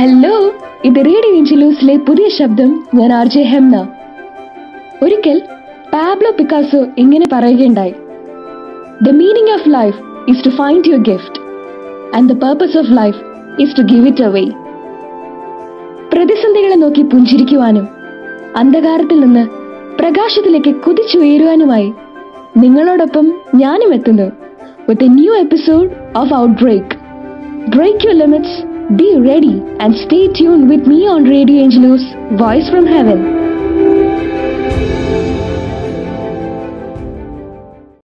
Hello ഇത് radio ഏഞ്ചലൂസിലെ പുതിയ ശബ്ദം ഞാൻ ആർ ജെ ഹെംന ഒരിക്കൽ പാബ്ലോ പിക്കാസോ ഇങ്ങനെ പറയുകയുണ്ടായി the meaning of life is to find your gift and the purpose of life is to give it away പ്രതിസന്ധികളെ നോക്കി പുഞ്ചിരിക്കുവാനും അന്ധകാരത്തിൽ നിന്ന് പ്രകാശത്തിലേക്ക് കുതിച്ചുയരുവാനുമായി നിങ്ങളോടൊപ്പം ഞാനും എത്തുന്നു with a new episode of outbreak Break your limits, be ready, and stay tuned with me on Radio Angelos Voice from Heaven.